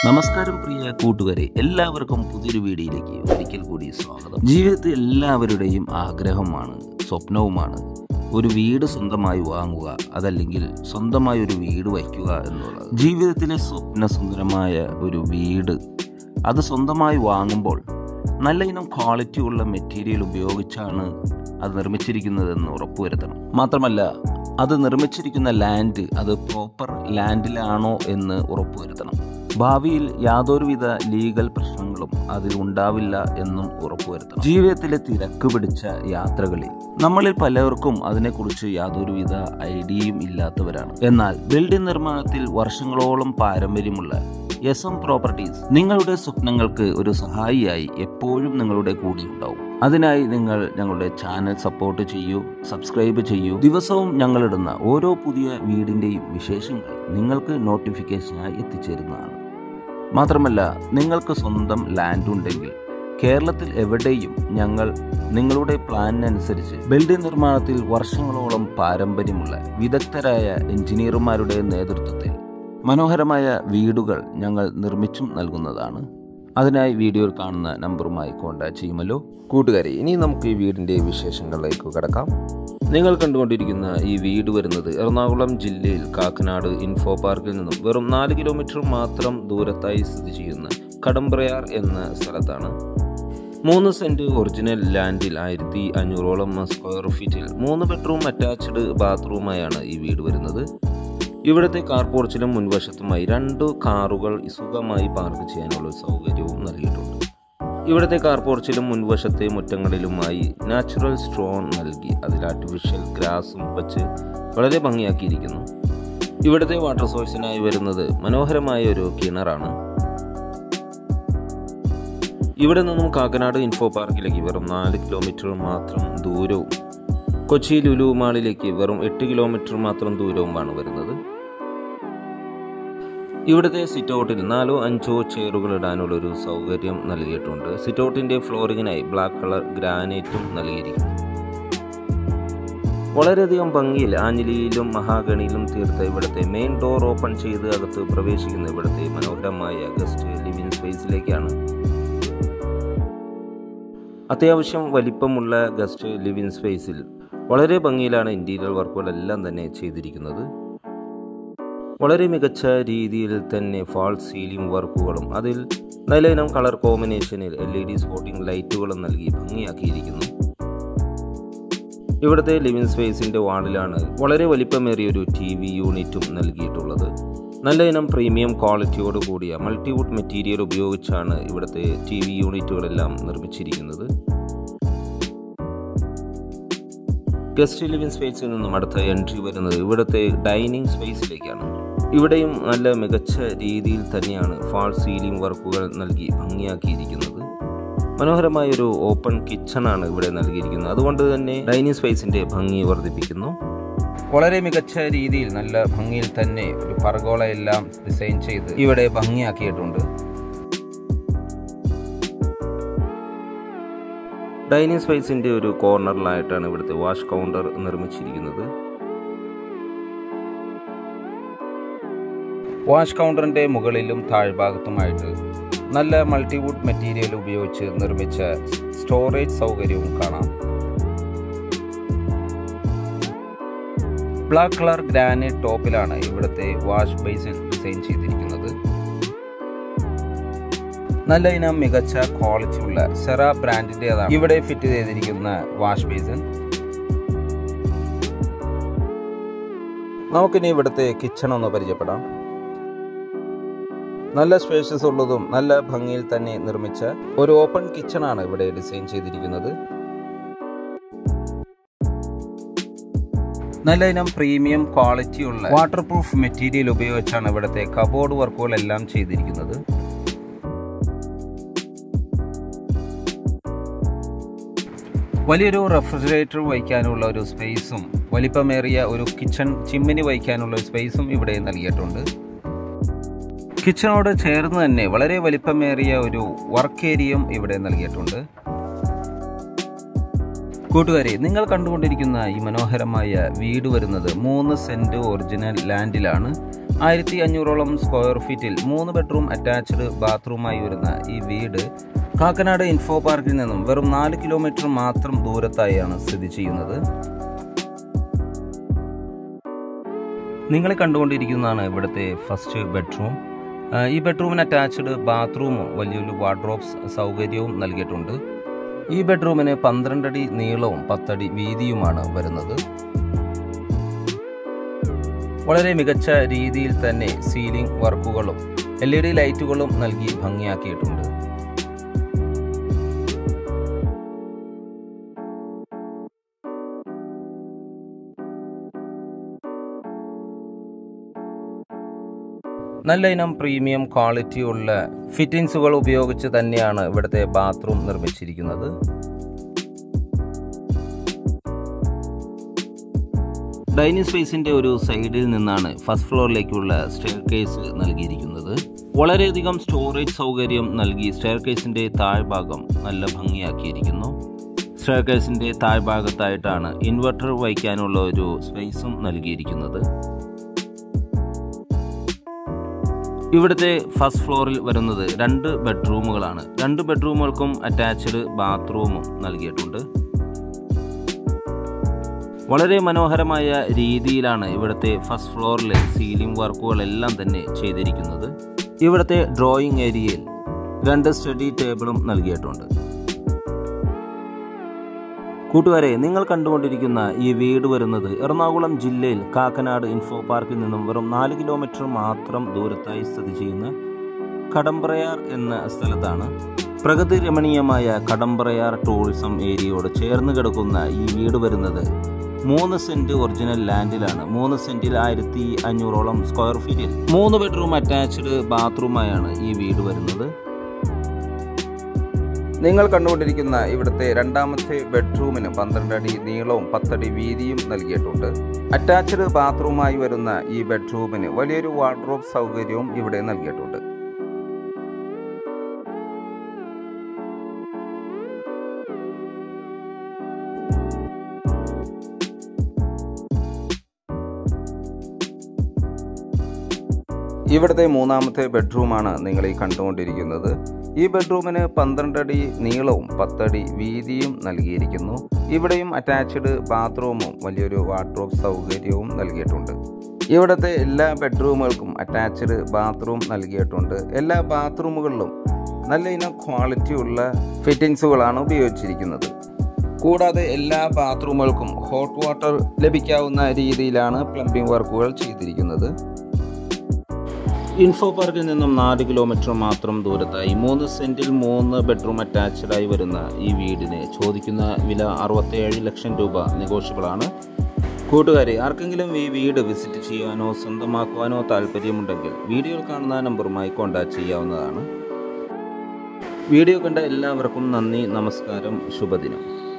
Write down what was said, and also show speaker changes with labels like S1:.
S1: നമസ്കാരം പ്രിയ കൂട്ടുകാരെ എല്ലാവർക്കും പുതിയൊരു വീഡിയോയിലേക്ക് ഒരിക്കൽ കൂടി സ്വാഗതം ജീവിതത്തിൽ എല്ലാവരുടെയും ആഗ്രഹമാണ് സ്വപ്നവുമാണ് ഒരു വീട് സ്വന്തമായി വാങ്ങുക അതല്ലെങ്കിൽ സ്വന്തമായി ഒരു വീട് വയ്ക്കുക എന്നുള്ളത് ജീവിതത്തിലെ സ്വപ്ന സുന്ദരമായ ഒരു വീട് അത് സ്വന്തമായി വാങ്ങുമ്പോൾ നല്ല ഇനം ക്വാളിറ്റി ഉള്ള മെറ്റീരിയൽ ഉപയോഗിച്ചാണ് അത് നിർമ്മിച്ചിരിക്കുന്നതെന്ന് ഉറപ്പുവരുത്തണം മാത്രമല്ല അത് നിർമ്മിച്ചിരിക്കുന്ന ലാൻഡ് അത് പ്രോപ്പർ ലാൻഡിലാണോ എന്ന് ഉറപ്പുവരുത്തണം ഭാവിയിൽ യാതൊരുവിധ ലീഗൽ പ്രശ്നങ്ങളും അതിൽ ഉണ്ടാവില്ല എന്നും ഉറപ്പുവരുത്തണം ജീവിതത്തിലെ തിരക്ക് പിടിച്ച യാത്രകളിൽ നമ്മളിൽ പലർക്കും അതിനെക്കുറിച്ച് യാതൊരുവിധ ഐഡിയയും ഇല്ലാത്തവരാണ് എന്നാൽ ബിൽഡിംഗ് നിർമ്മാണത്തിൽ വർഷങ്ങളോളം പാരമ്പര്യമുള്ള എസ് എം പ്രോപ്പർട്ടീസ് നിങ്ങളുടെ സ്വപ്നങ്ങൾക്ക് ഒരു സഹായിയായി എപ്പോഴും നിങ്ങളുടെ കൂടെ ഉണ്ടാവും അതിനായി നിങ്ങൾ ഞങ്ങളുടെ ചാനൽ സപ്പോർട്ട് ചെയ്യൂ സബ്സ്ക്രൈബ് ചെയ്യൂ ദിവസവും ഞങ്ങളിടുന്ന ഓരോ പുതിയ വീടിൻ്റെയും വിശേഷങ്ങൾ നിങ്ങൾക്ക് നോട്ടിഫിക്കേഷനായി എത്തിച്ചേരുന്നതാണ് മാത്രമല്ല നിങ്ങൾക്ക് സ്വന്തം ലാൻഡ് ഉണ്ടെങ്കിൽ കേരളത്തിൽ എവിടെയും ഞങ്ങൾ നിങ്ങളുടെ പ്ലാനിനനുസരിച്ച് ബിൽഡിംഗ് നിർമ്മാണത്തിൽ വർഷങ്ങളോളം പാരമ്പര്യമുള്ള വിദഗ്ധരായ എഞ്ചിനീയർമാരുടെ നേതൃത്വത്തിൽ മനോഹരമായ വീടുകൾ ഞങ്ങൾ നിർമ്മിച്ചും നൽകുന്നതാണ് അതിനായി വീഡിയോയിൽ കാണുന്ന നമ്പറുമായി കോൺടാക്ട് ചെയ്യുമല്ലോ കൂട്ടുകാരെ ഇനി നമുക്ക് ഈ വീടിൻ്റെ വിശേഷങ്ങളിലേക്ക് കടക്കാം നിങ്ങൾ കണ്ടുകൊണ്ടിരിക്കുന്ന ഈ വീട് വരുന്നത് എറണാകുളം ജില്ലയിൽ കാക്കനാട് ഇൻഫോ പാർക്കിൽ നിന്നും വെറും നാല് കിലോമീറ്റർ മാത്രം ദൂരത്തായി സ്ഥിതി ചെയ്യുന്ന കടമ്പ്രയാർ എന്ന സ്ഥലത്താണ് മൂന്ന് സെന്റ് ഒറിജിനൽ ലാൻഡിൽ ആയിരത്തി അഞ്ഞൂറോളം സ്ക്വയർ ഫീറ്റിൽ മൂന്ന് ബെഡ്റൂം അറ്റാച്ച്ഡ് ബാത്റൂമായാണ് ഈ വീട് വരുന്നത് ഇവിടുത്തെ കാർ പോർച്ചിലും മുൻവശത്തുമായി രണ്ട് കാറുകൾ സുഖമായി പാർക്ക് ചെയ്യാനുള്ള സൗകര്യവും നൽകിയിട്ടുണ്ട് ഇവിടുത്തെ കാർ പോർച്ചിലും മുൻവശത്തെ മുറ്റങ്ങളിലുമായി നാച്ചുറൽ സ്ട്രോൺ നൽകി അതിൽ ആർട്ടിഫിഷ്യൽ ഗ്രാസും വച്ച് വളരെ ഭംഗിയാക്കിയിരിക്കുന്നു ഇവിടുത്തെ വാട്ടർ സോഴ്സിനായി വരുന്നത് മനോഹരമായ ഒരു കിണറാണ് ഇവിടെ നിന്നും കാക്കനാട് ഇൻഫോ പാർക്കിലേക്ക് വെറും നാല് കിലോമീറ്റർ മാത്രം ദൂരവും കൊച്ചി ലുലു മാളിലേക്ക് വെറും എട്ട് കിലോമീറ്റർ മാത്രം ദൂരവുമാണ് വരുന്നത് ഇവിടുത്തെ സിറ്റൗട്ടിൽ നാലോ അഞ്ചോ ചെയറുകൾ ഇടാനുള്ള ഒരു സൗകര്യം നൽകിയിട്ടുണ്ട് സിറ്റൗട്ടിന്റെ ഫ്ലോറിങ്ങിനായി ബ്ലാക്ക് കളർ ഗ്രാനൈറ്റും നൽകിയിരിക്കുന്നു വളരെയധികം ഭംഗിയിൽ ആഞ്ഞിലിയിലും മഹാഗണിയിലും തീർത്ത ഇവിടുത്തെ മെയിൻ ഡോർ ഓപ്പൺ ചെയ്ത് അകത്ത് പ്രവേശിക്കുന്ന ഇവിടുത്തെ മനോഹരമായ ഗസ്റ്റ് ലിവിംഗ് സ്പേസിലേക്കാണ് അത്യാവശ്യം വലിപ്പമുള്ള ഗസ്റ്റ് ലിവിംഗ് സ്പേസിൽ വളരെ ഭംഗിയിലാണ് ഇൻറ്റീരിയർ വർക്കുകളെല്ലാം തന്നെ ചെയ്തിരിക്കുന്നത് വളരെ മികച്ച രീതിയിൽ തന്നെ ഫാൾ സീലിംഗ് വർക്കുകളും അതിൽ നല്ല ഇനം കളർ കോമ്പിനേഷനിൽ എൽ ഇ ഡി സ്പോട്ടിംഗ് ലൈറ്റുകളും നൽകി ഭംഗിയാക്കിയിരിക്കുന്നു ഇവിടുത്തെ ലിവിംഗ് സ്പേസിൻ്റെ വാളിലാണ് വളരെ വലിപ്പമേറിയ ഒരു ടി വി യൂണിറ്റും നൽകിയിട്ടുള്ളത് നല്ല ഇനം പ്രീമിയം ക്വാളിറ്റിയോട് കൂടിയ മൾട്ടിവുഡ് മെറ്റീരിയൽ ഉപയോഗിച്ചാണ് ഇവിടുത്തെ ടി വി യൂണിറ്റുകളെല്ലാം നിർമ്മിച്ചിരിക്കുന്നത് ഗസ്റ്റ് ലിവിംഗ് സ്പേസിൽ നിന്നും അടുത്ത എൻട്രി വരുന്നത് ഇവിടുത്തെ ഡൈനിങ് സ്പേസിലേക്കാണ് ഇവിടെയും നല്ല മികച്ച രീതിയിൽ തന്നെയാണ് ഫാൾ സീലിംഗ് വർക്കുകൾ നൽകി ഭംഗിയാക്കിയിരിക്കുന്നത് മനോഹരമായ ഒരു ഓപ്പൺ കിച്ചൺ ആണ് ഇവിടെ നൽകിയിരിക്കുന്നത് അതുകൊണ്ട് തന്നെ ഡൈനിങ് സ്പേസിന്റെ ഭംഗി വർദ്ധിപ്പിക്കുന്നു വളരെ മികച്ച രീതിയിൽ നല്ല ഭംഗിയിൽ തന്നെ ഒരു പർഗോള എല്ലാം ഡിസൈൻ ചെയ്ത് ഇവിടെ ഭംഗിയാക്കിയിട്ടുണ്ട് ഡൈനിങ് സ്പേസിന്റെ ഒരു കോർണറിലായിട്ടാണ് ഇവിടുത്തെ വാഷ് കൗണ്ടർ നിർമ്മിച്ചിരിക്കുന്നത് വാഷ് കൗണ്ടറിന്റെ മുകളിലും താഴ്ഭാഗത്തുമായിട്ട് നല്ല മൾട്ടിവുഡ് മെറ്റീരിയൽ ഉപയോഗിച്ച് നിർമ്മിച്ച സ്റ്റോറേജ് സൗകര്യവും കാണാം ബ്ലാക്ക് കളർ ഗ്രാനൈറ്റ് ടോപ്പിലാണ് ഇവിടുത്തെ വാഷ് ബേസിൻ ഡിസൈൻ ചെയ്തിരിക്കുന്നത് നല്ല ഇനം മികച്ച ക്വാളിറ്റി ഉള്ള സെറ ബ്രാൻഡിൻ്റെതാണ് ഇവിടെ ഫിറ്റ് ചെയ്തിരിക്കുന്ന വാഷ് ബേസിൻ നമുക്കിനി ഇവിടുത്തെ കിച്ചൺ ഒന്ന് പരിചയപ്പെടാം നല്ല സ്പേഷ്യസ് ഉള്ളതും നല്ല ഭംഗിയിൽ തന്നെ നിർമ്മിച്ച ഒരു ഓപ്പൺ കിച്ചൺ ആണ് ഇവിടെ ഡിസൈൻ ചെയ്തിരിക്കുന്നത് നല്ല ഇനം പ്രീമിയം ക്വാളിറ്റി ഉള്ള വാട്ടർ പ്രൂഫ് മെറ്റീരിയൽ ഉപയോഗിച്ചാണ് ഇവിടുത്തെ കബോർഡ് വർക്കുകളെല്ലാം ചെയ്തിരിക്കുന്നത് വലിയൊരു റെഫ്രിജറേറ്റർ വയ്ക്കാനുള്ള ഒരു സ്പേസും വലിപ്പമേറിയ ഒരു കിച്ചൺ ചിമ്മിനി വയ്ക്കാനുള്ള സ്പേസും ഇവിടെ നൽകിയിട്ടുണ്ട് കിച്ചണോട് ചേർന്ന് തന്നെ വളരെ വലിപ്പമേറിയ ഒരു വർക്ക് ഏരിയയും ഇവിടെ നൽകിയിട്ടുണ്ട് കൂട്ടുകാരെ നിങ്ങൾ കണ്ടുകൊണ്ടിരിക്കുന്ന ഈ മനോഹരമായ വീട് വരുന്നത് മൂന്ന് സെന്റ് ഒറിജിനൽ ലാൻഡിലാണ് ആയിരത്തി അഞ്ഞൂറോളം സ്ക്വയർ ഫീറ്റിൽ മൂന്ന് ബെഡ്റൂം അറ്റാച്ച്ഡ് ബാത്റൂമായി വരുന്ന ഈ വീട് കാക്കനാട് ഇൻഫോ പാർക്കിൽ നിന്നും വെറും നാല് കിലോമീറ്റർ മാത്രം ദൂരത്തായാണ് സ്ഥിതി ചെയ്യുന്നത് നിങ്ങൾ കണ്ടുകൊണ്ടിരിക്കുന്നതാണ് ഇവിടുത്തെ ഫസ്റ്റ് ബെഡ്റൂം ആ, ഈ ബെഡ്റൂമിന് അറ്റാച്ച്ഡ് ബാത്റൂമും വലിയൊരു വാർഡ്രോബ്സ് സൗകര്യവും നൽകിയിട്ടുണ്ട് ഈ ബെഡ്റൂമിന് പന്ത്രണ്ടടി നീളവും പത്തടി വീതിയുമാണ് വരുന്നത് വളരെ മികച്ച രീതിയിൽ തന്നെ സീലിംഗ് വർക്കുകളും എൽ ഇ ഡി ലൈറ്റുകളും നൽകി ഭംഗിയാക്കിയിട്ടുണ്ട് നല്ല ഇനം പ്രീമിയം ക്വാളിറ്റിയുള്ള ഫിറ്റിംഗ്സുകൾ ഉപയോഗിച്ച് തന്നെയാണ് ഇവിടുത്തെ ബാത്റൂം നിർമ്മിച്ചിരിക്കുന്നത് ഡൈനിങ് സ്പേസിന്റെ ഒരു സൈഡിൽ നിന്നാണ് ഫസ്റ്റ് ഫ്ലോറിലേക്കുള്ള സ്റ്റെയർ കേസ് നൽകിയിരിക്കുന്നത് വളരെയധികം സ്റ്റോറേജ് സൗകര്യം നൽകി സ്റ്റെയർ കേസിന്റെ താഴ്ഭാഗം നല്ല ഭംഗിയാക്കിയിരിക്കുന്നു സ്റ്റെയർ കേസിന്റെ താഴ്ഭാഗത്തായിട്ടാണ് ഇൻവെർട്ടർ വയ്ക്കാനുള്ള ഒരു സ്പേസും നൽകിയിരിക്കുന്നത് ഇവിടുത്തെ ഫസ്റ്റ് ഫ്ലോറിൽ വരുന്നത് രണ്ട് ബെഡ്റൂമുകളാണ് രണ്ട് ബെഡ്റൂമുകൾക്കും അറ്റാച്ച്ഡ് ബാത്റൂമും നൽകിയിട്ടുണ്ട് വളരെ മനോഹരമായ രീതിയിലാണ് ഇവിടുത്തെ ഫസ്റ്റ് ഫ്ലോറിലെ സീലിംഗ് വർക്കുകളെല്ലാം തന്നെ ചെയ്തിരിക്കുന്നത് ഇവിടുത്തെ ഡ്രോയിങ് ഏരിയയിൽ രണ്ട് സ്റ്റഡി ടേബിളും നൽകിയിട്ടുണ്ട് കൂട്ടുകാരെ നിങ്ങൾ കണ്ടുകൊണ്ടിരിക്കുന്ന ഈ വീട് വരുന്നത് എറണാകുളം ജില്ലയിൽ കാക്കനാട് ഇൻഫോ പാർക്കിൽ നിന്നും വെറും നാല് കിലോമീറ്റർ മാത്രം ദൂരത്തായി സ്ഥിതി ചെയ്യുന്ന കടമ്പ്രയാർ എന്ന സ്ഥലത്താണ് പ്രകൃതി രമണീയമായ കടമ്പ്രയാർ ടൂറിസം ഏരിയയോട് ചേർന്ന് കിടക്കുന്ന ഈ വീട് വരുന്നത് മൂന്ന് സെന്റ് ഒറിജിനൽ ലാൻഡിലാണ് മൂന്ന് സെന്റിൽ ആയിരത്തി അഞ്ഞൂറോളം സ്ക്വയർ ഫീറ്റിൽ മൂന്ന് ബെഡ്റൂം അറ്റാച്ച്ഡ് ബാത്റൂമായാണ് ഈ വീട് വരുന്നത് നിങ്ങൾ കണ്ടുകൊണ്ടിരിക്കുന്ന ഇവിടുത്തെ രണ്ടാമത്തെ ബെഡ്റൂമിന് പന്ത്രണ്ട് അടി നീളവും പത്തടി വീതിയും നൽകിയിട്ടുണ്ട് അറ്റാച്ച്ഡ് ബാത്റൂമായി വരുന്ന ഈ ബെഡ്റൂമിന് വലിയൊരു വാർഡ്രോബ് സൗകര്യവും ഇവിടെ നൽകിയിട്ടുണ്ട് ഇവിടുത്തെ മൂന്നാമത്തെ ബെഡ്റൂമാണ് നിങ്ങൾ ഈ കണ്ടുകൊണ്ടിരിക്കുന്നത് ഈ ബെഡ്റൂമിന് പന്ത്രണ്ടടി നീളവും പത്തടി വീതിയും നൽകിയിരിക്കുന്നു ഇവിടെയും അറ്റാച്ച്ഡ് ബാത്റൂമും വലിയൊരു വാർഡ്രോബ് സൗകര്യവും നൽകിയിട്ടുണ്ട് ഇവിടുത്തെ എല്ലാ ബെഡ്റൂമുകൾക്കും അറ്റാച്ച്ഡ് ബാത്റൂം നൽകിയിട്ടുണ്ട് എല്ലാ ബാത്റൂമുകളിലും നല്ല ഇനം ക്വാളിറ്റിയുള്ള ഫിറ്റിംഗ്സുകളാണ് ഉപയോഗിച്ചിരിക്കുന്നത് കൂടാതെ എല്ലാ ബാത്റൂമുകൾക്കും ഹോട്ട് വാട്ടർ ലഭിക്കാവുന്ന രീതിയിലാണ് പ്ലംബിംഗ് വർക്കുകൾ ചെയ്തിരിക്കുന്നത് ഇൻഫോ പാർക്കിൽ നിന്നും നാല് കിലോമീറ്റർ മാത്രം ദൂരത്തായി മൂന്ന് സെന്റിൽ മൂന്ന് ബെഡ്റൂം അറ്റാച്ച്ഡായി വരുന്ന ഈ വീടിന് ചോദിക്കുന്ന വില അറുപത്തേഴ് ലക്ഷം രൂപ നെഗോഷ്യബിളാണ് കൂട്ടുകാരെ ആർക്കെങ്കിലും ഈ വീട് വിസിറ്റ് ചെയ്യാനോ സ്വന്തമാക്കുവാനോ താല്പര്യമുണ്ടെങ്കിൽ വീഡിയോയിൽ കാണുന്ന നമ്പറുമായി കോൺടാക്ട് ചെയ്യാവുന്നതാണ് വീഡിയോ കണ്ട എല്ലാവർക്കും നന്ദി നമസ്കാരം ശുഭദിനം